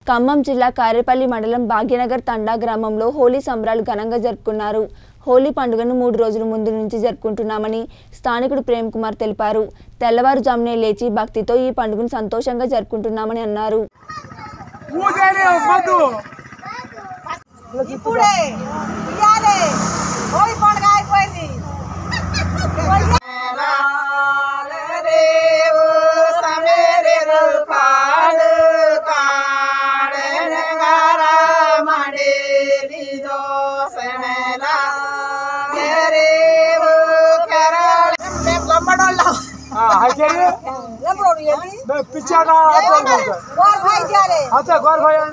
ఖమ్మం జిల్లా కారేపల్లి మండలం భాగ్యనగర్ తండా గ్రామంలో హోలీ సంబరాలు ఘనంగా జరుపుకున్నారు హోలీ పండుగను మూడు రోజుల ముందు నుంచి జరుపుకుంటున్నామని స్థానికుడు ప్రేమ్ కుమార్ తెలిపారు తెల్లవారుజామునే లేచి భక్తితో ఈ పండుగను సంతోషంగా జరుపుకుంటున్నామని అన్నారు ఊదేనే మధు ఇప్పుడే ఇయ్యాలే హోలీ పండుగ అయిపోయింది హైకేరి పిచ్చాడా अच्छा गौर भाई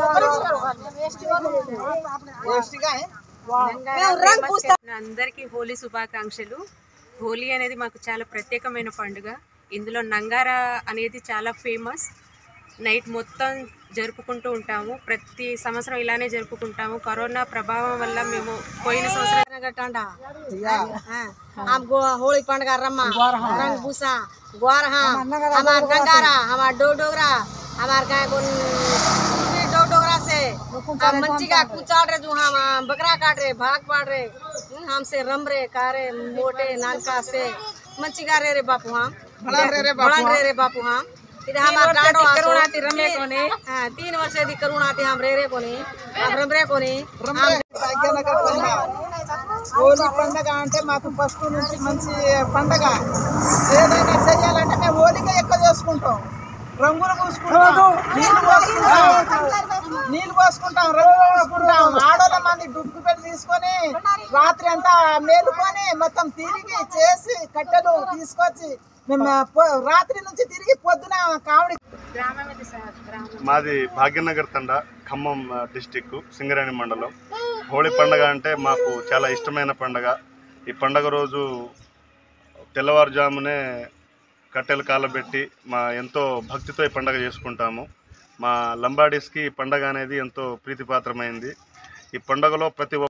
రంగు పూస్తాం అందరికీ హోలీ శుభాకాంక్షలు హోలీ అనేది మాకు చాలా ప్రత్యేకమైన పండుగ ఇందులో నంగారా అనేది చాలా ఫేమస్ నైట్ మొత్తం జరుపుకుంటూ ఉంటాము ప్రతి సంవత్సరం ఇలానే జరుపుకుంటాము కరోనా ప్రభావం వల్ల మేము పోయిన సంవత్సరం గట్టండా हम गो होली पंडगा रम्मा रंग भूसा ग्वार हम हमार नगारा हमार डो डोगरा हमार गाय को डो डोगरा से हम मंची का कुचाड़ रहे जो हम हम बकरा काट रहे भाग पाड़ रहे हम्म, हमसे रम रे कारे मोटे नानका से मंची का रे रे बापू हम बड़ा रे रे बापू हम इधर हमार डांडो करुणाती रमे कोने हां तीन वर्ष दी करुणाती हम रे रे कोने हम रम रे कोने हम భాగ్యనగర్ పండుగ హోలీ పండగ అంటే మాకు ఫస్ట్ నుంచి మంచి పండగ ఏదైనా చెయ్యాలంటే మేము హోలీగా ఎక్కువ చేసుకుంటాం రంగులు పూసుకుంటాం నీళ్ళు పోసుకుంటాం నీళ్ళు పోసుకుంటాం రంగులు పూసుకుంటాం ఆడోళ్ళ మంది డుక్కు పెట్టి తీసుకొని రాత్రి అంతా మేలుకొని మొత్తం తిరిగి చేసి కట్టెలు తీసుకొచ్చి మేము పొ- రాత్రి నుంచి తిరిగి పొద్దున కావడి మాది భాగ్యనగర్ తండ ఖమ్మం ఆ, డిస్టిక్ సింగరేణి మండలం హోళీ పండగ అంటే మాకు చాలా ఇష్టమైన పండగ ఈ పండగ రోజు తెల్లవారుజామునే కట్టెలు కాలబెట్టి మా ఎంతో భక్తితో ఈ పండగ చేసుకుంటాము మా లంబాడీస్కి ఈ పండగ అనేది ఎంతో ప్రీతిపాత్రమైంది ఈ పండగలో ప్రతి ఒక్క